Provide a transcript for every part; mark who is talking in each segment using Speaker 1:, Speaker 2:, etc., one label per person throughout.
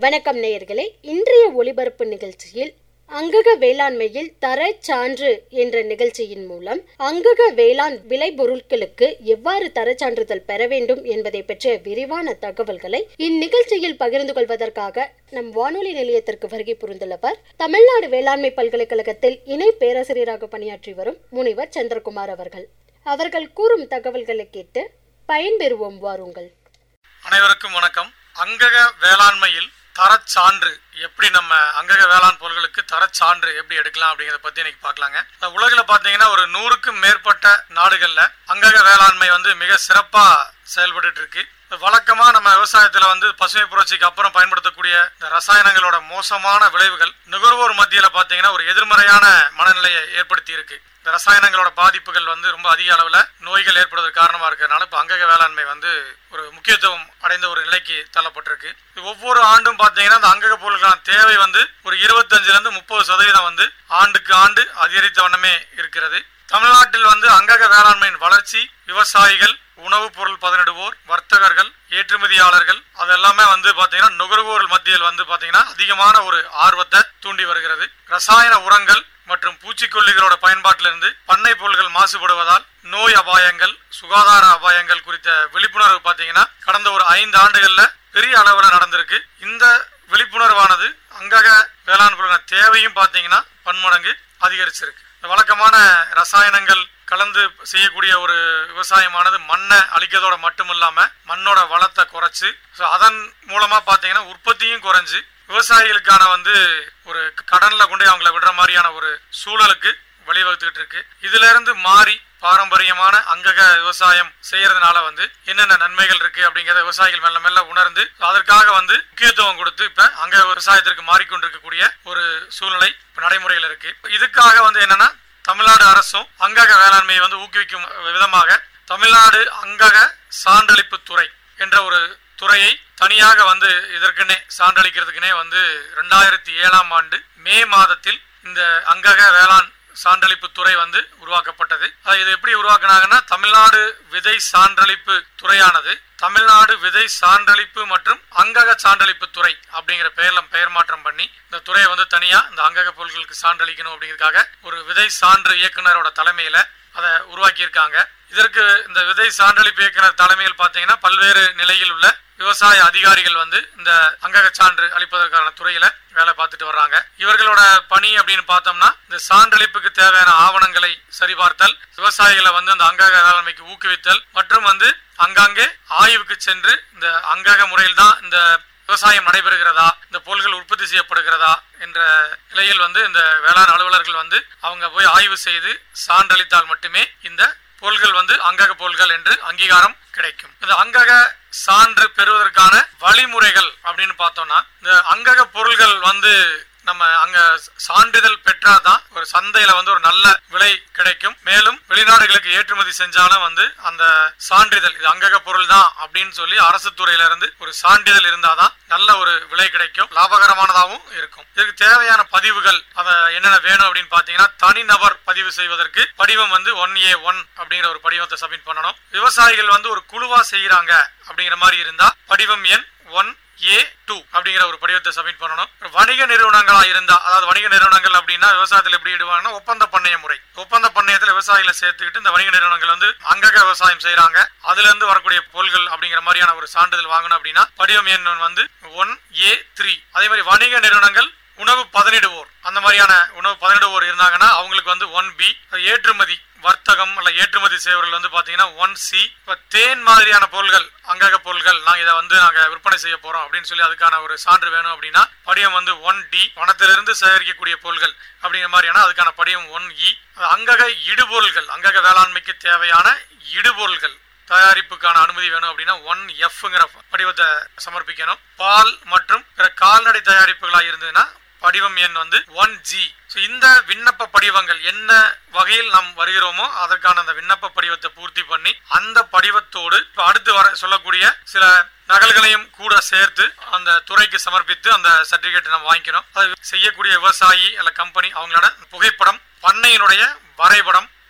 Speaker 1: வணக்கம் நேயர்களே இன்றைய ஒளிபரப்பு நிகழ்ச்சியில் அங்கக வேளாண்மையில் தரச் சான்று என்ற நிகழ்ச்சியின் மூலம் அங்கக வேளாண் விளைபொருட்களுக்கு எவ்வாறு தரச் சான்றிதழ் பெற வேண்டும் என்பதை பற்றிய விரிவான தகவல்களை இந்நிகழ்ச்சியில் பகிர்ந்து கொள்வதற்காக நம் வானொலி நிலையத்திற்கு வருகை புரிந்துள்ளவர் தமிழ்நாடு வேளாண்மை பல்கலைக்கழகத்தில் இணை பேராசிரியராக பணியாற்றி வரும் முனிவர் சந்திரகுமார் அவர்கள் அவர்கள் கூறும் தகவல்களை கேட்டு பயன்பெறுவோம் வாருங்கள்
Speaker 2: அனைவருக்கும் வணக்கம் அங்கக வேளாண்மையில் தரச்சான்று எப்படி நம்ம அங்கக வேளாண் பொருட்களுக்கு தரச்சான்று எப்படி எடுக்கலாம் அப்படிங்கறத பத்தி இன்னைக்கு பார்க்கலாங்க இந்த உலகில் பாத்தீங்கன்னா ஒரு நூறுக்கும் மேற்பட்ட நாடுகள்ல அங்கக வேளாண்மை வந்து மிக சிறப்பா செயல்பட்டு இருக்கு வழக்கமா நம்ம விவசாயத்துல வந்து பசுமை புரட்சிக்கு அப்புறம் பயன்படுத்தக்கூடிய இந்த ரசாயனங்களோட மோசமான விளைவுகள் நுகர்வோர் மத்தியில பாத்தீங்கன்னா ஒரு எதிர்மறையான மனநிலையை ஏற்படுத்தி இருக்கு இந்த ரசாயனங்களோட பாதிப்புகள் வந்து ரொம்ப அதிக அளவுல நோய்கள் ஏற்படுவதற்கு காரணமா இருக்கிறதுனால இப்ப அங்கக வேளாண்மை வந்து ஒரு முக்கியத்துவம் அடைந்த ஒரு நிலைக்கு தள்ளப்பட்டிருக்கு இது ஒவ்வொரு ஆண்டும் பாத்தீங்கன்னா இந்த அங்கக பொருட்களான தேவை வந்து ஒரு இருபத்தஞ்சுல இருந்து முப்பது சதவீதம் வந்து ஆண்டுக்கு ஆண்டு அதிகரித்த வண்ணமே இருக்கிறது தமிழ்நாட்டில் வந்து அங்கக வேளாண்மையின் வளர்ச்சி விவசாயிகள் உணவுப் பொருள் பதனிடுவோர் வர்த்தகர்கள் ஏற்றுமதியாளர்கள் அது எல்லாமே வந்து பாத்தீங்கன்னா நுகர்வோர் மத்தியில் வந்து பாத்தீங்கன்னா அதிகமான ஒரு ஆர்வத்தை தூண்டி வருகிறது ரசாயன உரங்கள் மற்றும் பூச்சிக்கொல்லிகளோட பயன்பாட்டிலிருந்து பண்ணை பொருள்கள் மாசுபடுவதால் நோய் அபாயங்கள் சுகாதார அபாயங்கள் குறித்த விழிப்புணர்வு பாத்தீங்கன்னா கடந்த ஒரு ஐந்து ஆண்டுகள்ல பெரிய அளவுல நடந்திருக்கு இந்த விழிப்புணர்வானது அங்கக வேளாண் பொருட்கள் தேவையும் பாத்தீங்கன்னா பன்மடங்கு அதிகரிச்சிருக்கு வழக்கமான ரசாயனங்கள் கலந்து செய்யக்கூடிய ஒரு விவசாயமானது மண்ணை அழிக்கிறதோட மட்டும் இல்லாம மண்ணோட வளத்தை குறைச்சு ஸோ அதன் மூலமா பாத்தீங்கன்னா உற்பத்தியும் குறைஞ்சு விவசாயிகளுக்கான வந்து ஒரு கடன்ல கொண்டு அவங்கள விடுற மாதிரியான ஒரு சூழலுக்கு வழிவகுத்துக்கிட்டு இருக்கு இதுல இருந்து மாறி பாரம்பரியமான அங்கக விவசாயம் செய்யறதுனால வந்து என்னென்ன நன்மைகள் இருக்கு அப்படிங்கறத விவசாயிகள் மெல்ல மெல்ல உணர்ந்து அதற்காக வந்து முக்கியத்துவம் கொடுத்து இப்ப அங்க விவசாயத்திற்கு மாறிக்கொண்டிருக்கக்கூடிய ஒரு சூழ்நிலை இப்ப நடைமுறையில் இருக்கு இதுக்காக வந்து என்னன்னா தமிழ்நாடு அரசும் அங்கக வேளாண்மையை வந்து ஊக்குவிக்கும் விதமாக தமிழ்நாடு அங்கக சான்றளிப்பு துறை என்ற ஒரு துறையை தனியாக வந்து இதற்குனே சான்றளிக்கிறதுக்குனே வந்து ரெண்டாயிரத்தி ஏழாம் ஆண்டு மே மாதத்தில் இந்த அங்கக வேளாண் சான்றளிப்பு துறை வந்து உருவாக்கப்பட்டது இது எப்படி உருவாக்குனாங்கன்னா தமிழ்நாடு விதை சான்றளிப்பு துறையானது தமிழ்நாடு விதை சான்றளிப்பு மற்றும் அங்கக சான்றளிப்பு துறை அப்படிங்கிற பெயர்ல பெயர் மாற்றம் பண்ணி இந்த துறையை வந்து தனியா இந்த அங்கக பொருட்களுக்கு சான்றளிக்கணும் அப்படிங்கிறதுக்காக ஒரு விதை சான்று இயக்குனரோட தலைமையில அதை உருவாக்கியிருக்காங்க இதற்கு இந்த விதை சான்றளிப்பு இயக்குனர் தலைமையில் பாத்தீங்கன்னா பல்வேறு நிலையில் உள்ள விவசாய அதிகாரிகள் வந்து இந்த அங்கக சான்று அளிப்பதற்கான துறையில வேலை பார்த்துட்டு வர்றாங்க இவர்களோட பணி அப்படின்னு பார்த்தோம்னா இந்த சான்றளிப்புக்கு தேவையான ஆவணங்களை சரிபார்த்தல் விவசாயிகளை வந்து அந்த அங்கக வேளாண்மைக்கு ஊக்குவித்தல் மற்றும் வந்து அங்கங்கே ஆய்வுக்கு சென்று இந்த அங்கக முறையில் தான் இந்த விவசாயம் நடைபெறுகிறதா இந்த பொருள்கள் உற்பத்தி செய்யப்படுகிறதா என்ற நிலையில் வந்து இந்த வேளாண் அலுவலர்கள் வந்து அவங்க போய் ஆய்வு செய்து சான்றளித்தால் மட்டுமே இந்த பொருள்கள் வந்து அங்கக பொருள்கள் என்று அங்கீகாரம் கிடைக்கும் இந்த அங்கக சான்று பெறுவதற்கான வழிமுறைகள் அப்படின்னு பார்த்தோம்னா இந்த அங்கக பொருள்கள் வந்து நம்ம அங்க சான்றிதழ் பெற்றாதான் ஒரு சந்தையில வந்து ஒரு நல்ல விலை கிடைக்கும் மேலும் வெளிநாடுகளுக்கு ஏற்றுமதி செஞ்சாலும் வந்து அந்த சான்றிதழ் இது அங்கக பொருள் தான் அப்படின்னு சொல்லி அரசு துறையில இருந்து ஒரு சான்றிதழ் இருந்தாதான் நல்ல ஒரு விலை கிடைக்கும் லாபகரமானதாகவும் இருக்கும் இதுக்கு தேவையான பதிவுகள் அத என்னென்ன வேணும் அப்படின்னு பாத்தீங்கன்னா தனிநபர் பதிவு செய்வதற்கு படிவம் வந்து ஒன் ஏ ஒன் அப்படிங்கிற ஒரு படிவத்தை சப்மிட் பண்ணணும் விவசாயிகள் வந்து ஒரு குழுவா செய்யறாங்க அப்படிங்கிற மாதிரி இருந்தா படிவம் எண் ஒன் ஏ டூ அப்படிங்கிற ஒரு படிவத்தை சப்மிட் பண்ணணும் வணிக நிறுவனங்களா இருந்தா அதாவது வணிக நிறுவனங்கள் அப்படின்னா விவசாயத்தில் எப்படி இடுவாங்கன்னா ஒப்பந்த பண்ணைய முறை ஒப்பந்த பண்ணையத்தில் விவசாயிகளை சேர்த்துக்கிட்டு இந்த வணிக நிறுவனங்கள் வந்து அங்கக விவசாயம் செய்யறாங்க அதுல இருந்து வரக்கூடிய பொருள்கள் அப்படிங்கிற மாதிரியான ஒரு சான்றிதழ் வாங்கணும் அப்படின்னா படிவம் எண் வந்து ஒன் ஏ த்ரீ அதே மாதிரி வணிக நிறுவனங்கள் உணவு பதனிடுவோர் அந்த மாதிரியான உணவு பதனிடுவோர் இருந்தாங்கன்னா அவங்களுக்கு வந்து ஒன் பி ஏற்றுமதி வர்த்தகம் அல்ல ஏற்றுமதி செய்வர்கள் வந்து பாத்தீங்கன்னா ஒன் சி இப்ப தேன் மாதிரியான பொருள்கள் அங்கக பொருள்கள் நாங்க இதை வந்து நாங்க விற்பனை செய்ய போறோம் அப்படின்னு சொல்லி அதுக்கான ஒரு சான்று வேணும் அப்படின்னா படிவம் வந்து ஒன் டி வனத்திலிருந்து சேகரிக்கக்கூடிய பொருள்கள் அப்படிங்கிற மாதிரியான அதுக்கான படிவம் ஒன் இ அங்கக இடுபொருள்கள் அங்கக வேளாண்மைக்கு தேவையான இடுபொருள்கள் தயாரிப்புக்கான அனுமதி வேணும் அப்படின்னா ஒன் எஃப்ங்கிற படிவத்தை சமர்ப்பிக்கணும் பால் மற்றும் பிற கால்நடை தயாரிப்புகளா இருந்ததுன்னா படிவம் எண் வந்து ஒன் ஜி இந்த விண்ணப்ப படிவங்கள் என்ன வகையில் நாம் வருகிறோமோ அதற்கான அந்த விண்ணப்ப படிவத்தை பூர்த்தி பண்ணி அந்த படிவத்தோடு அடுத்து வர சொல்லக்கூடிய சில நகல்களையும் கூட சேர்த்து அந்த துறைக்கு சமர்ப்பித்து அந்த சர்டிபிகேட் நம்ம வாங்கிக்கிறோம் அது செய்யக்கூடிய விவசாயி அல்ல கம்பெனி அவங்களோட புகைப்படம் பண்ணையினுடைய வரைபடம்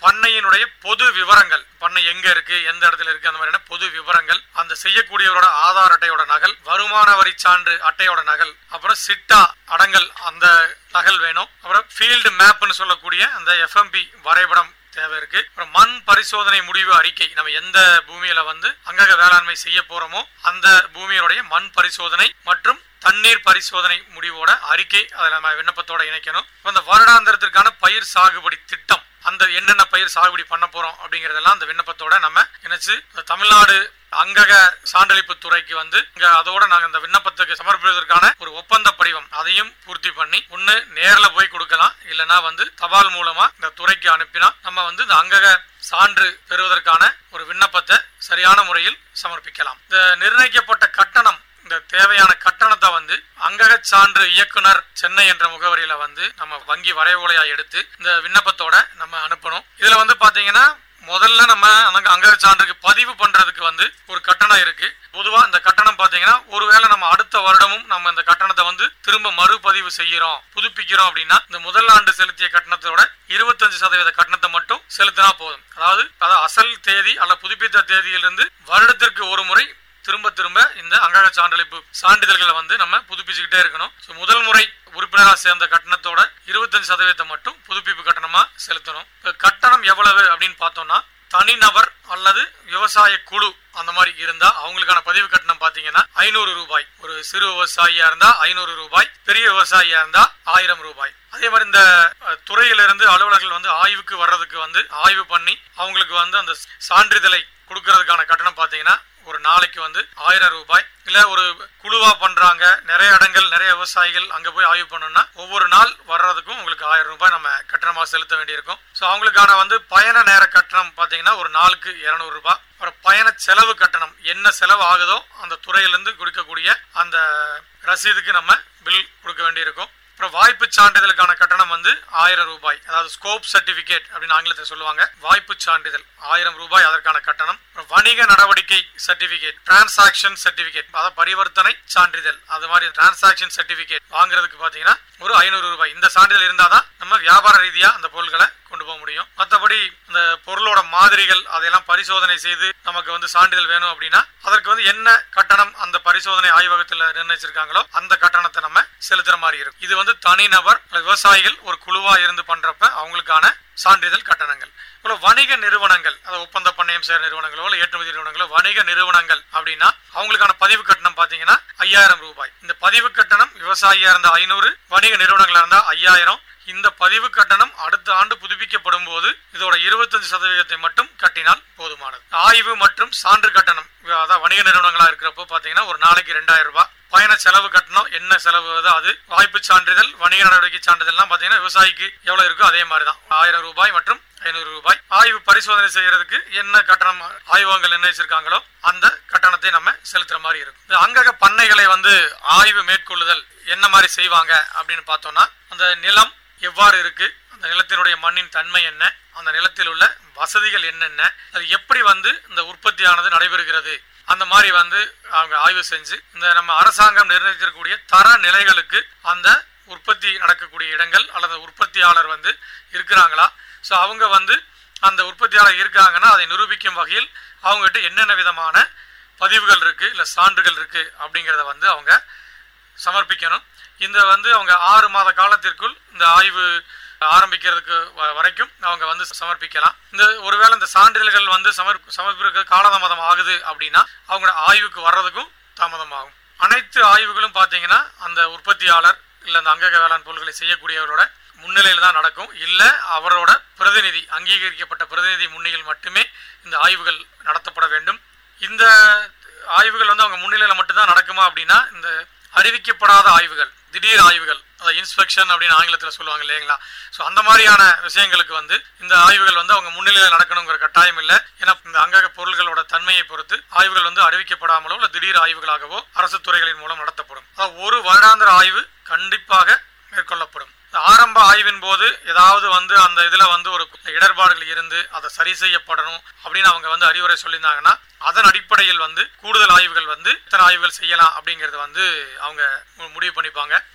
Speaker 2: பண்ணையினுடைய பொது விவரங்கள் பண்ணை எங்க இருக்கு எந்த இடத்துல இருக்கு அந்த மாதிரியான பொது விவரங்கள் அந்த செய்யக்கூடியவரோட ஆதார் அட்டையோட நகல் வருமான வரி சான்று அட்டையோட நகல் அப்புறம் சிட்டா அடங்கல் அந்த நகல் வேணும் அப்புறம் ஃபீல்டு மேப்னு சொல்லக்கூடிய அந்த எஃப்எம்பி வரைபடம் தேவை இருக்கு அப்புறம் மண் பரிசோதனை முடிவு அறிக்கை நம்ம எந்த பூமியில வந்து அங்கக வேளாண்மை செய்ய போறோமோ அந்த பூமியினுடைய மண் பரிசோதனை மற்றும் தண்ணீர் பரிசோதனை முடிவோட அறிக்கை அதை நம்ம விண்ணப்பத்தோட இணைக்கணும் அந்த வருடாந்திரத்திற்கான பயிர் சாகுபடி திட்டம் அந்த என்னென்ன பயிர் சாகுபடி பண்ண போறோம் அப்படிங்கறதெல்லாம் அந்த விண்ணப்பத்தோட நம்ம இணைச்சு தமிழ்நாடு அங்கக சான்றளிப்பு துறைக்கு வந்து இங்க அதோட நாங்க இந்த விண்ணப்பத்துக்கு சமர்ப்பிப்பதற்கான ஒரு ஒப்பந்த படிவம் அதையும் பூர்த்தி பண்ணி ஒண்ணு நேர்ல போய் கொடுக்கலாம் இல்லனா வந்து தபால் மூலமா இந்த துறைக்கு அனுப்பினா நம்ம வந்து இந்த அங்கக சான்று பெறுவதற்கான ஒரு விண்ணப்பத்தை சரியான முறையில் சமர்ப்பிக்கலாம் இந்த நிர்ணயிக்கப்பட்ட கட்டணம் இந்த தேவையான கட்டணத்தை வந்து அங்கக சான்று இயக்குனர் சென்னை என்ற முகவரியில வந்து நம்ம வங்கி வரைவோலையா எடுத்து இந்த விண்ணப்பத்தோட நம்ம அனுப்பணும் இதுல வந்து பாத்தீங்கன்னா முதல்ல நம்ம அங்க அங்கக சான்றுக்கு பதிவு பண்றதுக்கு வந்து ஒரு கட்டணம் இருக்கு பொதுவா இந்த கட்டணம் பாத்தீங்கன்னா ஒருவேளை நம்ம அடுத்த வருடமும் நம்ம இந்த கட்டணத்தை வந்து திரும்ப மறுபதிவு செய்யறோம் புதுப்பிக்கிறோம் அப்படின்னா இந்த முதல் ஆண்டு செலுத்திய கட்டணத்தோட இருபத்தஞ்சு சதவீத கட்டணத்தை மட்டும் செலுத்தினா போதும் அதாவது அதாவது அசல் தேதி அல்ல புதுப்பித்த தேதியிலிருந்து வருடத்திற்கு ஒரு முறை திரும்ப திரும்ப இந்த அங்கக சான்றளிப்பு சான்றிதழ்களை வந்து நம்ம புதுப்பிச்சுக்கிட்டே இருக்கணும் ஸோ முதல் முறை உறுப்பினராக சேர்ந்த கட்டணத்தோட இருபத்தஞ்சு சதவீதம் மட்டும் புதுப்பிப்பு கட்டணமா செலுத்தணும் இப்போ கட்டணம் எவ்வளவு அப்படின்னு பார்த்தோம்னா தனிநபர் அல்லது விவசாய குழு அந்த மாதிரி இருந்தா அவங்களுக்கான பதிவு கட்டணம் பாத்தீங்கன்னா ஐநூறு ரூபாய் ஒரு சிறு விவசாயியா இருந்தா ஐநூறு ரூபாய் பெரிய விவசாயியா இருந்தா ஆயிரம் ரூபாய் அதே மாதிரி இந்த அஹ், துறையிலிருந்து அலுவலர்கள் வந்து ஆய்வுக்கு வர்றதுக்கு வந்து ஆய்வு பண்ணி அவங்களுக்கு வந்து அந்த சான்றிதழை கொடுக்கறதுக்கான கட்டணம் பாத்தீங்கன்னா ஒரு நாளைக்கு வந்து ஆயிரம் ரூபாய் இல்ல ஒரு குழுவா பண்றாங்க நிறைய இடங்கள் நிறைய விவசாயிகள் அங்க போய் ஆய்வு பண்ணணும்னா ஒவ்வொரு நாள் வர்றதுக்கும் உங்களுக்கு ஆயிரம் ரூபாய் நம்ம கட்டணமா செலுத்த வேண்டியிருக்கும் ஸோ அவங்களுக்கான வந்து பயண நேர கட்டணம் பாத்தீங்கன்னா ஒரு நாளுக்கு இருநூறு ரூபாய் அப்புறம் பயண செலவு கட்டணம் என்ன செலவு ஆகுதோ அந்த துறையிலிருந்து கொடுக்கக்கூடிய அந்த ரசீதுக்கு நம்ம பில் கொடுக்க வேண்டியிருக்கும் அப்புறம் வாய்ப்பு சான்றிதழுக்கான கட்டணம் வந்து ஆயிரம் ரூபாய் அதாவது ஸ்கோப் சர்டிபிகேட் அப்படின்னு ஆங்கிலத்தில் சொல்லுவாங்க வாய்ப்பு சான்றிதழ் ஆயிரம் ரூபாய் அதற்கான கட்டணம் அப்புறம் வணிக நடவடிக்கை சர்டிபிகேட் டிரான்சாக்ஷன் சர்டிபிகேட் அதாவது பரிவர்த்தனை சான்றிதழ் அது மாதிரி டிரான்சாக்ஷன் சர்டிபிகேட் வாங்குறதுக்கு பாத்தீங்கன்னா ஒரு ஐநூறு ரூபாய் இந்த சான்றிதழ் இருந்தாதான் நம்ம வியாபார ரீதியா அந்த பொருட்களை கொண்டு போக முடியும் மற்றபடி இந்த பொருளோட மாதிரிகள் அதையெல்லாம் பரிசோதனை செய்து நமக்கு வந்து சான்றிதழ் வேணும் அப்படின்னா அதற்கு வந்து என்ன கட்டணம் அந்த பரிசோதனை ஆய்வகத்தில் நிர்ணயிச்சிருக்காங்களோ அந்த கட்டணத்தை நம்ம செலுத்துற மாதிரி இருக்கும் இது வந்து தனிநபர் அல்லது விவசாயிகள் ஒரு குழுவா இருந்து பண்றப்ப அவங்களுக்கான சான்றிதழ் கட்டணங்கள் இவ்வளவு வணிக நிறுவனங்கள் அதாவது ஒப்பந்த பண்ணையம் சேர நிறுவனங்களோ இல்லை ஏற்றுமதி நிறுவனங்களோ வணிக நிறுவனங்கள் அப்படின்னா அவங்களுக்கான பதிவு கட்டணம் பாத்தீங்கன்னா ஐயாயிரம் ரூபாய் இந்த பதிவு கட்டணம் விவசாயியா இருந்தா ஐநூறு வணிக நிறுவனங்களா இருந்தா ஐயாயிரம் இந்த பதிவு கட்டணம் அடுத்த ஆண்டு புதுப்பிக்கப்படும் போது இதோட இருபத்தஞ்சு சதவீதத்தை மட்டும் கட்டினால் போதுமானது ஆய்வு மற்றும் சான்று கட்டணம் அதாவது வணிக நிறுவனங்களா இருக்கிறப்போ பாத்தீங்கன்னா ஒரு நாளைக்கு ரெண்டாயிரம் ரூபாய் பயண செலவு கட்டணம் என்ன செலவு வருதோ அது வாய்ப்பு சான்றிதழ் வணிக நடவடிக்கை சான்றிதழ்லாம் பாத்தீங்கன்னா விவசாயிக்கு எவ்வளவு இருக்கோ அதே மாதிரி தான் ஆயிரம் ரூபாய் மற்றும் ஐநூறு ரூபாய் ஆய்வு பரிசோதனை செய்யறதுக்கு என்ன கட்டணம் ஆய்வகங்கள் நிர்ணயிச்சிருக்காங்களோ அந்த கட்டணத்தை நம்ம செலுத்துற மாதிரி இருக்கும் இந்த அங்கக பண்ணைகளை வந்து ஆய்வு மேற்கொள்ளுதல் என்ன மாதிரி செய்வாங்க அப்படின்னு பார்த்தோம்னா அந்த நிலம் எவ்வாறு இருக்கு அந்த நிலத்தினுடைய மண்ணின் தன்மை என்ன அந்த நிலத்தில் உள்ள வசதிகள் என்னென்ன அது எப்படி வந்து இந்த உற்பத்தியானது நடைபெறுகிறது அந்த மாதிரி வந்து அவங்க ஆய்வு செஞ்சு இந்த நம்ம அரசாங்கம் நிர்ணயித்திருக்கக்கூடிய தர நிலைகளுக்கு அந்த உற்பத்தி நடக்கக்கூடிய இடங்கள் அல்லது உற்பத்தியாளர் வந்து இருக்கிறாங்களா ஸோ அவங்க வந்து அந்த உற்பத்தியாளர் இருக்காங்கன்னா அதை நிரூபிக்கும் வகையில் அவங்ககிட்ட என்னென்ன விதமான பதிவுகள் இருக்கு இல்லை சான்றுகள் இருக்கு அப்படிங்கிறத வந்து அவங்க சமர்ப்பிக்கணும் இந்த வந்து அவங்க ஆறு மாத காலத்திற்குள் இந்த ஆய்வு ஆரம்பிக்கிறதுக்கு வ- வரைக்கும் அவங்க வந்து சமர்ப்பிக்கலாம் இந்த ஒருவேளை இந்த சான்றிதழ்கள் வந்து சமர் சமர்ப்பிக்க காலதாமதம் ஆகுது அப்படின்னா அவங்களோட ஆய்வுக்கு வர்றதுக்கும் தாமதம் ஆகும் அனைத்து ஆய்வுகளும் பார்த்தீங்கன்னா அந்த உற்பத்தியாளர் இல்லை அந்த அங்கக வேளாண் பொருட்களை செய்யக்கூடியவரோட முன்னிலையில் தான் நடக்கும் இல்லை அவரோட பிரதிநிதி அங்கீகரிக்கப்பட்ட பிரதிநிதி முன்னிலையில் மட்டுமே இந்த ஆய்வுகள் நடத்தப்பட வேண்டும் இந்த ஆய்வுகள் வந்து அவங்க முன்னிலையில் மட்டும்தான் நடக்குமா அப்படின்னா இந்த அறிவிக்கப்படாத ஆய்வுகள் திடீர் ஆய்வுகள் அதை இன்ஸ்பெக்ஷன் அப்படின்னு ஆங்கிலத்தில் சொல்லுவாங்க இல்லைங்களா ஸோ அந்த மாதிரியான விஷயங்களுக்கு வந்து இந்த ஆய்வுகள் வந்து அவங்க முன்னிலையில் நடக்கணுங்கிற கட்டாயம் இல்லை ஏன்னா இந்த அங்கக பொருள்களோட தன்மையை பொறுத்து ஆய்வுகள் வந்து அறிவிக்கப்படாமலோ இல்லை திடீர் ஆய்வுகளாகவோ அரசு துறைகளின் மூலம் நடத்தப்படும் அதாவது ஒரு வருடாந்திர ஆய்வு கண்டிப்பாக மேற்கொள்ளப்படும் இந்த ஆரம்ப ஆய்வின் போது ஏதாவது வந்து அந்த இதுல வந்து ஒரு இடர்பாடுகள் இருந்து அதை சரி செய்யப்படணும் அப்படின்னு அவங்க வந்து அறிவுரை சொல்லியிருந்தாங்கன்னா அதன் அடிப்படையில் வந்து கூடுதல் ஆய்வுகள் வந்து இத்தனை ஆய்வுகள் செய்யலாம் அப்படிங்கறது வந்து அவங்க மு- முடிவு பண்ணிப்பாங்க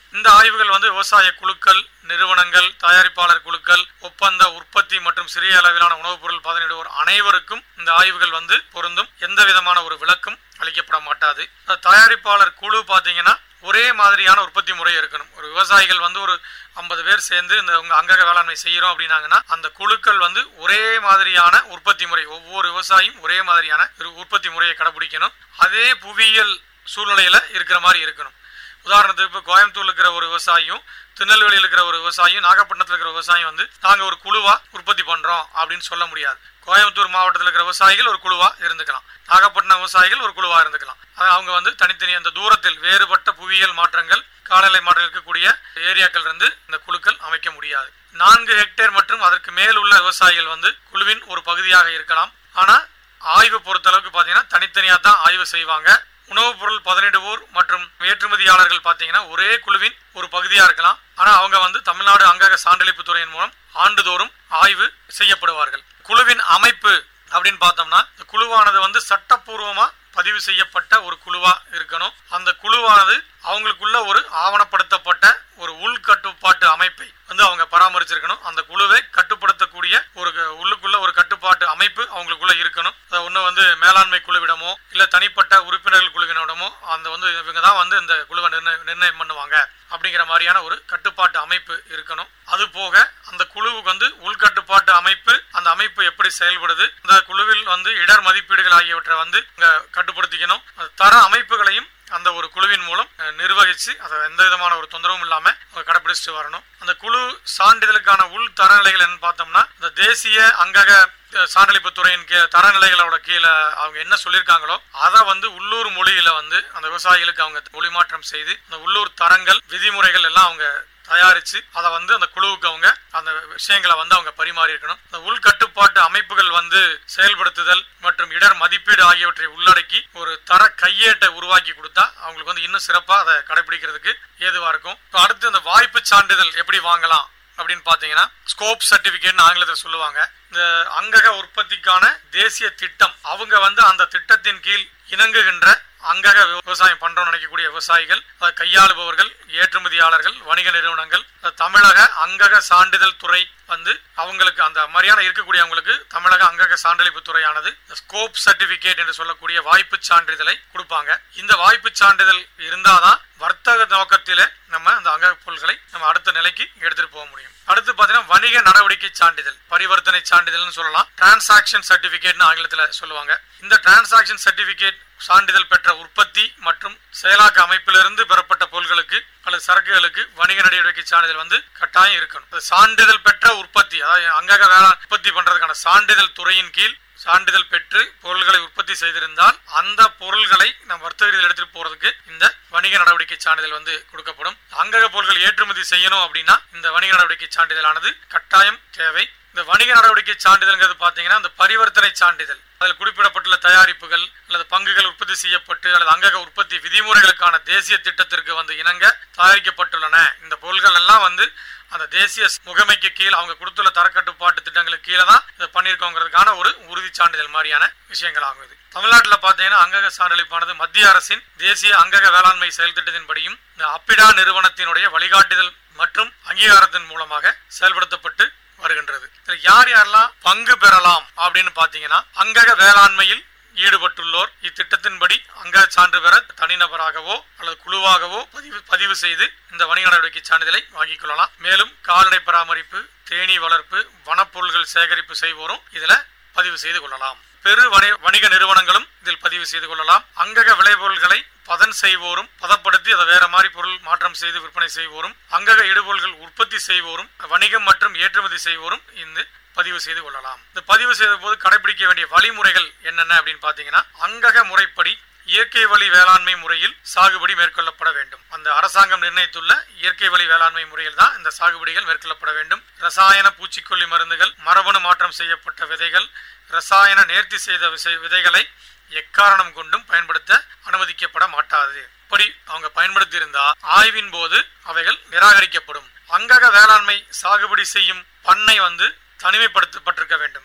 Speaker 2: இந்த ஆய்வுகள் வந்து விவசாய குழுக்கள் நிறுவனங்கள் தயாரிப்பாளர் குழுக்கள் ஒப்பந்த உற்பத்தி மற்றும் சிறிய அளவிலான உணவுப் பொருள் பதனிடுவோர் அனைவருக்கும் இந்த ஆய்வுகள் வந்து பொருந்தும் எந்த விதமான ஒரு விளக்கம் அளிக்கப்பட மாட்டாது அந்த தயாரிப்பாளர் குழு பாத்தீங்கன்னா ஒரே மாதிரியான உற்பத்தி முறை இருக்கணும் ஒரு விவசாயிகள் வந்து ஒரு ஐம்பது பேர் சேர்ந்து இந்த உங்க அங்கக வேளாண்மை செய்யறோம் அப்படின்னாங்கன்னா அந்த குழுக்கள் வந்து ஒரே மாதிரியான உற்பத்தி முறை ஒவ்வொரு விவசாயியும் ஒரே மாதிரியான ஒரு உற்பத்தி முறையை கடைபிடிக்கணும் அதே புவியியல் சூழ்நிலையில இருக்கிற மாதிரி இருக்கணும் உதாரணத்துக்கு இப்போ கோயம்புத்தூர்ல இருக்கிற ஒரு விவசாயியும் திருநெல்வேலியில் இருக்கிற ஒரு விவசாயியும் நாகப்பட்டினத்தில் இருக்கிற விவசாயியும் வந்து நாங்க ஒரு குழுவா உற்பத்தி பண்றோம் அப்படின்னு சொல்ல முடியாது கோயம்புத்தூர் மாவட்டத்தில் இருக்கிற விவசாயிகள் ஒரு குழுவா இருந்துக்கலாம் நாகப்பட்டினம் விவசாயிகள் ஒரு குழுவா இருந்துக்கலாம் அது அவங்க வந்து தனித்தனி அந்த தூரத்தில் வேறுபட்ட புவியியல் மாற்றங்கள் காலநிலை மாற்றம் இருக்கக்கூடிய ஏரியாக்கள் இருந்து இந்த குழுக்கள் அமைக்க முடியாது நான்கு ஹெக்டேர் மற்றும் அதற்கு மேல் உள்ள விவசாயிகள் வந்து குழுவின் ஒரு பகுதியாக இருக்கலாம் ஆனா ஆய்வு பொறுத்தளவுக்கு பாத்தீங்கன்னா தனித்தனியா தான் ஆய்வு செய்வாங்க உணவுப் பொருள் பதனிடுவோர் மற்றும் ஏற்றுமதியாளர்கள் பாத்தீங்கன்னா ஒரே குழுவின் ஒரு பகுதியா இருக்கலாம் ஆனா அவங்க வந்து தமிழ்நாடு அங்கக சான்றளிப்பு துறையின் மூலம் ஆண்டுதோறும் ஆய்வு செய்யப்படுவார்கள் குழுவின் அமைப்பு அப்படின்னு பார்த்தோம்னா இந்த குழுவானது வந்து சட்டப்பூர்வமா பதிவு செய்யப்பட்ட ஒரு குழுவா இருக்கணும் அந்த குழுவானது அவங்களுக்குள்ள ஒரு ஆவணப்படுத்தப்பட்ட ஒரு உள்கட்டுப்பாட்டு அமைப்பை வந்து அவங்க பராமரிச்சிருக்கணும் அந்த குழுவை கட்டுப்படுத்தக்கூடிய ஒரு க- உள்ளுக்குள்ள ஒரு கட்டுப்பாட்டு அமைப்பு அவங்களுக்குள்ள இருக்கணும் அதை ஒண்ணு வந்து மேலாண்மை குழுவிடமோ இல்ல தனிப்பட்ட உறுப்பினர்கள் குழுவினோடமோ அந்த வந்து இவங்க தான் வந்து இந்த குழுவை நிர்ணய நிர்ணயம் பண்ணுவாங்க அப்படிங்கிற மாதிரியான ஒரு கட்டுப்பாட்டு அமைப்பு இருக்கணும் அது போக அந்த குழுவுக்கு வந்து உள்கட்டுப்பாட்டு அமைப்பு அந்த அமைப்பு எப்படி செயல்படுது அந்த குழுவில் வந்து இடர் மதிப்பீடுகள் ஆகியவற்றை வந்து இங்க கட்டுப்படுத்திக்கணும் அந்த தர அமைப்புகளையும் அந்த ஒரு குழுவின் மூலம் அஹ், நிர்வகிச்சு அதை எந்த விதமான ஒரு தொந்தரவும் இல்லாம அவங்க கடைபிடிச்சிட்டு வரணும் அந்த குழு சான்றிதழுக்கான உள் தரநிலைகள் என்ன பார்த்தோம்னா இந்த தேசிய அங்கக அஹ், சான்றளிப்பு துறையின் கீழ தரநிலைகளோட கீழே அவங்க என்ன சொல்லியிருக்காங்களோ அதை வந்து உள்ளூர் மொழியில வந்து அந்த விவசாயிகளுக்கு அவங்க மொழி மாற்றம் செய்து அந்த உள்ளூர் தரங்கள் விதிமுறைகள் எல்லாம் அவங்க தயாரிச்சு அதை வந்து அந்த குழுவுக்கு அவங்க அந்த விஷயங்களை வந்து அவங்க பரிமாறி இருக்கணும் இந்த உள்கட்டுப்பாட்டு அமைப்புகள் வந்து செயல்படுத்துதல் மற்றும் இடர் மதிப்பீடு ஆகியவற்றை உள்ளடக்கி ஒரு தர கையேட்டை உருவாக்கி கொடுத்தா அவங்களுக்கு வந்து இன்னும் சிறப்பா அதை கடைபிடிக்கிறதுக்கு ஏதுவா இருக்கும் இப்போ அடுத்து இந்த வாய்ப்பு சான்றிதழ் எப்படி வாங்கலாம் அப்படின்னு பாத்தீங்கன்னா ஸ்கோப் சர்டிபிகேட்னு ஆங்கிலத்தில் சொல்லுவாங்க இந்த அங்கக உற்பத்திக்கான தேசிய திட்டம் அவங்க வந்து அந்த திட்டத்தின் கீழ் இணங்குகின்ற அங்கக விவசாயம் பண்றோம்னு நினைக்கக்கூடிய விவசாயிகள் அதை கையாளுபவர்கள் ஏற்றுமதியாளர்கள் வணிக நிறுவனங்கள் அது தமிழக அங்கக சான்றிதழ் துறை வந்து அவங்களுக்கு அந்த மாதிரியான இருக்கக்கூடியவங்களுக்கு தமிழக அங்கக சான்றளிப்பு துறையானது ஸ்கோப் சர்டிபிகேட் என்று சொல்லக்கூடிய வாய்ப்பு சான்றிதழை கொடுப்பாங்க இந்த வாய்ப்பு சான்றிதழ் இருந்தாதான் வர்த்தக நோக்கத்திலே நம்ம அந்த அங்கக பொருட்களை நம்ம அடுத்த நிலைக்கு எடுத்துட்டு போக முடியும் அடுத்து பாத்தீங்கன்னா வணிக நடவடிக்கை சான்றிதழ் பரிவர்த்தனை சான்றிதழ்னு சொல்லலாம் டிரான்சாக்ஷன் சர்டிபிகேட்னு ஆங்கிலத்துல சொல்லுவாங்க இந்த டிரான்சாக்ஷன் சர்டிபிகேட் சான்றிதழ் பெற்ற உற்பத்தி மற்றும் செயலாக்க அமைப்பிலிருந்து பெறப்பட்ட பொருட்களுக்கு அல்லது சரக்குகளுக்கு வணிக நடவடிக்கை சான்றிதழ் வந்து கட்டாயம் இருக்கணும் அது சான்றிதழ் பெற்ற உற்பத்தி அதாவது அங்கக வேளாண் உற்பத்தி பண்றதுக்கான சான்றிதழ் துறையின் கீழ் சான்றிதழ் பெற்று பொருள்களை உற்பத்தி செய்திருந்தால் அந்த பொருள்களை நம்ம வர்த்தக ரீதியில் எடுத்துட்டு போறதுக்கு இந்த வணிக நடவடிக்கை சான்றிதழ் வந்து கொடுக்கப்படும் அங்கக பொருட்கள் ஏற்றுமதி செய்யணும் அப்படின்னா இந்த வணிக நடவடிக்கை சான்றிதழானது கட்டாயம் தேவை இந்த வணிக நடவடிக்கை சான்றிதழ்ங்கிறது பாத்தீங்கன்னா இந்த பரிவர்த்தனை சான்றிதழ் அதில் குறிப்பிடப்பட்டுள்ள தயாரிப்புகள் அல்லது பங்குகள் உற்பத்தி செய்யப்பட்டு அல்லது அங்கக உற்பத்தி விதிமுறைகளுக்கான தேசிய திட்டத்திற்கு வந்து இணங்க தயாரிக்கப்பட்டுள்ளன இந்த பொருள்கள் எல்லாம் வந்து அந்த தேசிய முகமைக்கு கீழ் அவங்க கொடுத்துள்ள தரக்கட்டுப்பாட்டு திட்டங்களுக்கு கீழே தான் இதை பண்ணியிருக்கோங்கிறதுக்கான ஒரு உறுதி சான்றிதழ் மாதிரியான விஷயங்கள் ஆகும் இது தமிழ்நாட்டில் பார்த்தீங்கன்னா அங்கக சான்றளிப்பானது மத்திய அரசின் தேசிய அங்கக வேளாண்மை செயல் திட்டத்தின்படியும் இந்த அப்பிடா நிறுவனத்தினுடைய வழிகாட்டுதல் மற்றும் அங்கீகாரத்தின் மூலமாக செயல்படுத்தப்பட்டு வருகின்றது இதுல யார் யாரெல்லாம் பங்கு பெறலாம் அப்படின்னு பாத்தீங்கன்னா அங்கக வேளாண்மையில் ஈடுபட்டுள்ளோர் இத்திட்டத்தின்படி அங்க சான்று பெற தனிநபராகவோ அல்லது குழுவாகவோ பதிவு பதிவு செய்து இந்த வணிக நடவடிக்கை சான்றிதழை வாங்கிக் கொள்ளலாம் மேலும் கால்நடை பராமரிப்பு தேனீ வளர்ப்பு வனப்பொருள்கள் சேகரிப்பு செய்வோரும் இதுல பதிவு செய்து கொள்ளலாம் பெரு வணி- வணிக நிறுவனங்களும் இதில் பதிவு செய்து கொள்ளலாம் அங்கக விளைபொருள்களை பதன் செய்வோரும் பதப்படுத்தி அதை வேற மாதிரி பொருள் மாற்றம் செய்து விற்பனை செய்வோரும் அங்கக இடுபொருள்கள் உற்பத்தி செய்வோரும் வணிகம் மற்றும் ஏற்றுமதி செய்வோரும் இந்த பதிவு செய்து கொள்ளலாம் இந்த பதிவு செய்த போது கடைபிடிக்க வேண்டிய வழிமுறைகள் என்னென்ன அப்படின்னு பாத்தீங்கன்னா அங்கக முறைப்படி இயற்கை வழி வேளாண்மை முறையில் சாகுபடி மேற்கொள்ளப்பட வேண்டும் அந்த அரசாங்கம் நிர்ணயித்துள்ள இயற்கை வழி வேளாண்மை முறையில் தான் இந்த சாகுபடிகள் மேற்கொள்ளப்பட வேண்டும் ரசாயன பூச்சிக்கொல்லி மருந்துகள் மரபணு மாற்றம் செய்யப்பட்ட விதைகள் ரசாயன நேர்த்தி செய்த விசை- விதைகளை எக்காரணம் கொண்டும் பயன்படுத்த அனுமதிக்கப்பட மாட்டாது இப்படி அவங்க பயன்படுத்தி இருந்தா ஆய்வின் போது அவைகள் நிராகரிக்கப்படும் அங்கக வேளாண்மை சாகுபடி செய்யும் பண்ணை வந்து தனிமைப்படுத்தப்பட்டிருக்க வேண்டும் அதாவது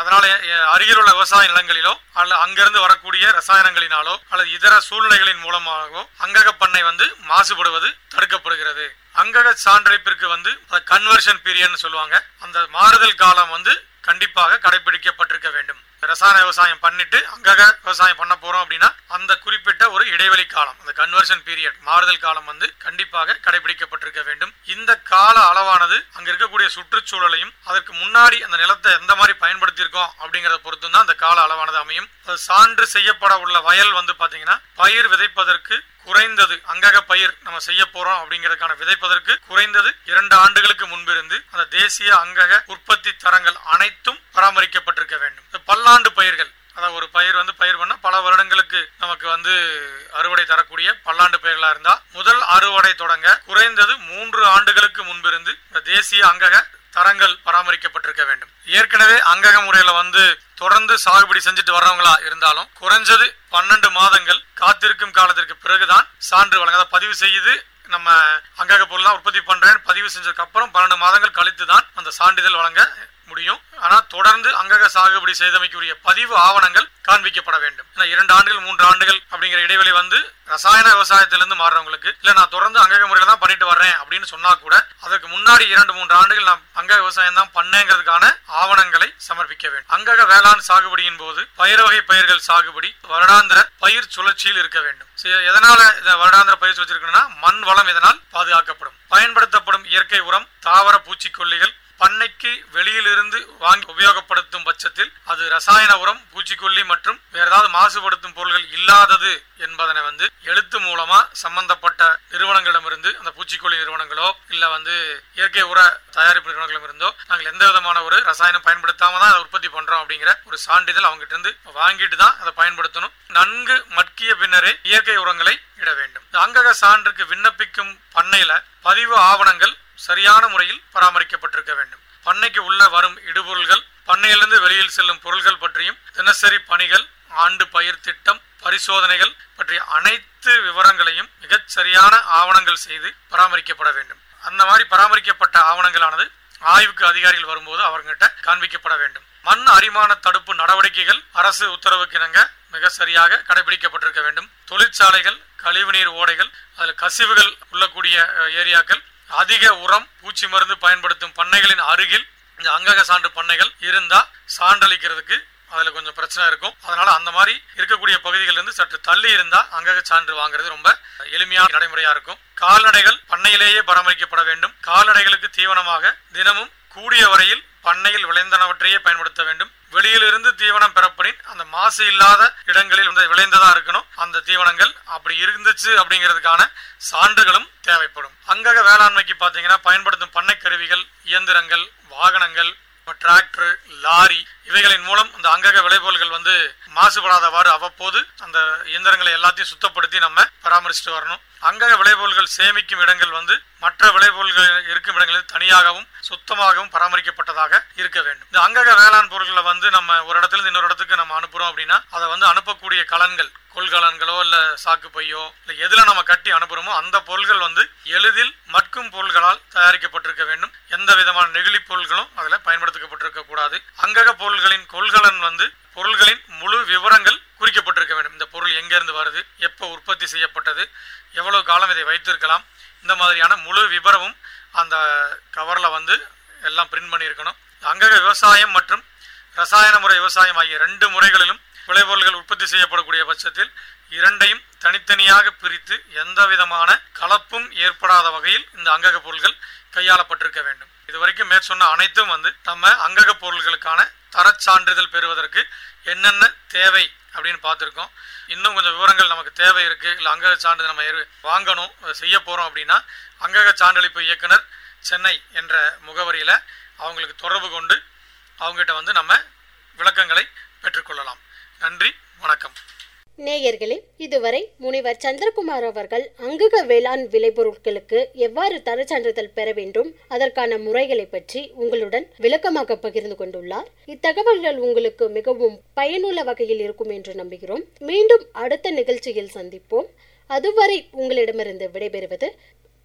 Speaker 2: அதனால அஹ், அருகில் உள்ள விவசாய நிலங்களிலோ அல்ல அங்கிருந்து வரக்கூடிய ரசாயனங்களினாலோ அல்லது இதர சூழ்நிலைகளின் மூலமாகவோ அங்கக பண்ணை வந்து மாசுபடுவது தடுக்கப்படுகிறது அங்கக சான்றளிப்பிற்கு வந்து கன்வர்ஷன் பீரியட்னு சொல்லுவாங்க அந்த மாறுதல் காலம் வந்து கண்டிப்பாக கடைபிடிக்கப்பட்டிருக்க வேண்டும் ரசாயன விவசாயம் பண்ணிட்டு அங்கக விவசாயம் பண்ண போறோம் அப்படின்னா அந்த குறிப்பிட்ட ஒரு இடைவெளி காலம் அந்த கன்வர்ஷன் பீரியட் மாறுதல் காலம் வந்து கண்டிப்பாக கடைபிடிக்கப்பட்டிருக்க வேண்டும் இந்த கால அளவானது அங்க இருக்கக்கூடிய சுற்றுச்சூழலையும் அதற்கு முன்னாடி அந்த நிலத்தை எந்த மாதிரி பயன்படுத்தியிருக்கோம் அப்படிங்கறத பொறுத்து தான் அந்த கால அளவானது அமையும் அது சான்று செய்யப்பட உள்ள வயல் வந்து பாத்தீங்கன்னா பயிர் விதைப்பதற்கு குறைந்தது அங்கக பயிர் நம்ம செய்ய போறோம் அப்படிங்கிறதுக்கான விதைப்பதற்கு குறைந்தது இரண்டு ஆண்டுகளுக்கு முன்பிருந்து அந்த தேசிய அங்கக உற்பத்தி தரங்கள் அனைத்தும் பராமரிக்கப்பட்டிருக்க வேண்டும் இந்த பல்லாண்டு பயிர்கள் அதாவது ஒரு பயிர் வந்து பயிர் பண்ணா பல வருடங்களுக்கு நமக்கு வந்து அறுவடை தரக்கூடிய பல்லாண்டு பயிர்களா இருந்தா முதல் அறுவடை தொடங்க குறைந்தது மூன்று ஆண்டுகளுக்கு முன்பிருந்து இந்த தேசிய அங்கக தரங்கள் பராமரிக்கப்பட்டிருக்க வேண்டும் ஏற்கனவே அங்கக முறையில வந்து தொடர்ந்து சாகுபடி செஞ்சுட்டு வர்றவங்களா இருந்தாலும் குறைஞ்சது பன்னெண்டு மாதங்கள் காத்திருக்கும் காலத்திற்கு பிறகுதான் சான்று வழங்க அதாவது பதிவு செய்து நம்ம அங்கக பொருள்லாம் உற்பத்தி பண்றேன் பதிவு செஞ்சதுக்கு அப்புறம் பன்னெண்டு மாதங்கள் கழித்து தான் அந்த சான்றிதழ் வழங்க முடியும் ஆனா தொடர்ந்து அங்கக சாகுபடி செய்தமைக்குரிய பதிவு ஆவணங்கள் காண்பிக்கப்பட வேண்டும் ஏன்னா இரண்டு ஆண்டுகள் மூன்று ஆண்டுகள் அப்படிங்கிற இடைவெளி வந்து ரசாயன விவசாயத்திலிருந்து மாறுறவங்களுக்கு இல்ல நான் தொடர்ந்து அங்கக முறையில தான் பண்ணிட்டு வர்றேன் அப்படின்னு சொன்னா கூட அதற்கு முன்னாடி இரண்டு மூன்று ஆண்டுகள் நான் அங்கக விவசாயம் தான் பண்ணேங்கிறதுக்கான ஆவணங்களை சமர்ப்பிக்க வேண்டும் அங்கக வேளாண் சாகுபடியின் போது பயிர் வகை பயிர்கள் சாகுபடி வருடாந்திர பயிர் சுழற்சியில் இருக்க வேண்டும் சரி, எதனால இந்த வருடாந்திர பயிர் சுழற்சி இருக்கணும்னா மண் வளம் இதனால் பாதுகாக்கப்படும் பயன்படுத்தப்படும் இயற்கை உரம் தாவர பூச்சிக்கொல்லிகள் பண்ணைக்கு வெளியிலிருந்து வாங்கி உபயோகப்படுத்தும் பட்சத்தில் அது ரசாயன உரம் பூச்சிக்கொல்லி மற்றும் வேற ஏதாவது மாசுபடுத்தும் பொருள்கள் இல்லாதது என்பதனை வந்து எழுத்து மூலமா சம்பந்தப்பட்ட நிறுவனங்களிடமிருந்து அந்த பூச்சிக்கொல்லி நிறுவனங்களோ இல்ல வந்து இயற்கை உர தயாரிப்பு நிறுவனங்களும் இருந்தோ நாங்கள் எந்த விதமான ஒரு ரசாயனம் பயன்படுத்தாம தான் அதை உற்பத்தி பண்றோம் அப்படிங்கிற ஒரு சான்றிதழ் அவங்க இருந்து வாங்கிட்டு தான் அதை பயன்படுத்தணும் நன்கு மட்கிய பின்னரே இயற்கை உரங்களை இட வேண்டும் இந்த அங்கக சான்றுக்கு விண்ணப்பிக்கும் பண்ணையில பதிவு ஆவணங்கள் சரியான முறையில் பராமரிக்கப்பட்டிருக்க வேண்டும் பண்ணைக்கு உள்ள வரும் இடுபொருள்கள் பண்ணையிலிருந்து வெளியில் செல்லும் பொருள்கள் பற்றியும் தினசரி பணிகள் ஆண்டு பயிர் திட்டம் பரிசோதனைகள் பற்றிய அனைத்து விவரங்களையும் மிகச் சரியான ஆவணங்கள் செய்து பராமரிக்கப்பட வேண்டும் அந்த மாதிரி பராமரிக்கப்பட்ட ஆவணங்களானது ஆய்வுக்கு அதிகாரிகள் வரும்போது அவர்கிட்ட காண்பிக்கப்பட வேண்டும் மண் அரிமான தடுப்பு நடவடிக்கைகள் அரசு உத்தரவுக்கு இணங்க மிக சரியாக கடைபிடிக்கப்பட்டிருக்க வேண்டும் தொழிற்சாலைகள் கழிவுநீர் ஓடைகள் அதில் கசிவுகள் உள்ளக்கூடிய அஹ், ஏரியாக்கள் அதிக உரம் பூச்சி மருந்து பயன்படுத்தும் பண்ணைகளின் அருகில் இந்த அங்கக சான்று பண்ணைகள் இருந்தா சான்றளிக்கிறதுக்கு அதுல கொஞ்சம் பிரச்சனை இருக்கும் அதனால அந்த மாதிரி இருக்கக்கூடிய பகுதிகளில் இருந்து சற்று தள்ளி இருந்தா அங்கக சான்று வாங்குறது ரொம்ப எளிமையான நடைமுறையா இருக்கும் கால்நடைகள் பண்ணையிலேயே பராமரிக்கப்பட வேண்டும் கால்நடைகளுக்கு தீவனமாக தினமும் கூடிய வரையில் பண்ணையில் விளைந்தனவற்றையே பயன்படுத்த வேண்டும் வெளியிலிருந்து தீவனம் பெறப்படின் அந்த மாசு இல்லாத இடங்களில் வந்து விளைந்ததா இருக்கணும் அந்த தீவனங்கள் அப்படி இருந்துச்சு அப்படிங்கிறதுக்கான சான்றுகளும் தேவைப்படும் அங்கக வேளாண்மைக்கு பாத்தீங்கன்னா பயன்படுத்தும் பண்ணை கருவிகள் இயந்திரங்கள் வாகனங்கள் டிராக்டர் லாரி இவைகளின் மூலம் அந்த அங்கக விளைபொருள்கள் வந்து மாசுபடாதவாறு அவ்வப்போது அந்த இயந்திரங்களை எல்லாத்தையும் சுத்தப்படுத்தி நம்ம பராமரிச்சுட்டு வரணும் அங்கக விளைபொருள்கள் சேமிக்கும் இடங்கள் வந்து மற்ற விளைபொருள்கள் இருக்கும் இடங்களில் தனியாகவும் சுத்தமாகவும் பராமரிக்கப்பட்டதாக இருக்க வேண்டும் இந்த அங்கக வேளாண் பொருட்களை வந்து நம்ம ஒரு இடத்துல இருந்து இன்னொரு இடத்துக்கு நம்ம அனுப்புறோம் அப்படின்னா அதை வந்து அனுப்பக்கூடிய கலன்கள் கொள்கலன்களோ இல்ல சாக்கு பையோ இல்ல எதுல நம்ம கட்டி அனுப்புறோமோ அந்த பொருள்கள் வந்து எளிதில் மட்கும் பொருள்களால் தயாரிக்கப்பட்டிருக்க வேண்டும் எந்த விதமான நெகிழி பொருள்களும் அதுல பயன்படுத்தப்பட்டிருக்க கூடாது அங்கக பொருள்களின் கொள்கலன் வந்து பொருள்களின் முழு விவரங்கள் குறிக்கப்பட்டிருக்க வேண்டும் இந்த பொருள் எங்க இருந்து வருது எப்போ உற்பத்தி செய்யப்பட்டது எவ்வளவு காலம் இதை வைத்திருக்கலாம் இந்த மாதிரியான முழு விவரமும் அந்த கவர்ல வந்து எல்லாம் பிரிண்ட் பண்ணியிருக்கணும் அங்கக விவசாயம் மற்றும் ரசாயன முறை விவசாயம் ஆகிய ரெண்டு முறைகளிலும் விளைபொருள்கள் உற்பத்தி செய்யப்படக்கூடிய பட்சத்தில் இரண்டையும் தனித்தனியாக பிரித்து எந்த விதமான கலப்பும் ஏற்படாத வகையில் இந்த அங்கக பொருள்கள் கையாளப்பட்டிருக்க வேண்டும் இதுவரைக்கும் மேற்சொன்ன அனைத்தும் வந்து நம்ம அங்கக பொருள்களுக்கான தரச் சான்றிதழ் பெறுவதற்கு என்னென்ன தேவை அப்படின்னு பார்த்துருக்கோம் இன்னும் கொஞ்சம் விவரங்கள் நமக்கு தேவை இருக்கு இல்லை அங்கக சான்றிதழ் நம்ம ஏறு- வாங்கணும் அதை செய்ய போறோம் அப்படின்னா அங்கக சான்றளிப்பு இயக்குனர் சென்னை என்ற முகவரியில அவங்களுக்கு தொடர்பு கொண்டு அவங்ககிட்ட வந்து நம்ம விளக்கங்களை பெற்றுக்கொள்ளலாம் நன்றி வணக்கம்
Speaker 1: நேயர்களே இதுவரை முனிவர் சந்திரகுமார் அவர்கள் அங்கக வேளாண் விளைபொருட்களுக்கு எவ்வாறு தரச்சான்றிதழ் பெற வேண்டும் அதற்கான முறைகளை பற்றி உங்களுடன் விளக்கமாக பகிர்ந்து கொண்டுள்ளார் இத்தகவல்கள் உங்களுக்கு மிகவும் பயனுள்ள வகையில் இருக்கும் என்று நம்புகிறோம் மீண்டும் அடுத்த நிகழ்ச்சியில் சந்திப்போம் அதுவரை உங்களிடமிருந்து விடைபெறுவது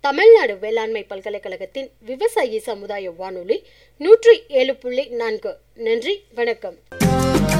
Speaker 1: தமிழ்நாடு வேளாண்மை பல்கலைக்கழகத்தின் விவசாயி சமுதாய வானொலி நூற்றி ஏழு புள்ளி நான்கு நன்றி வணக்கம்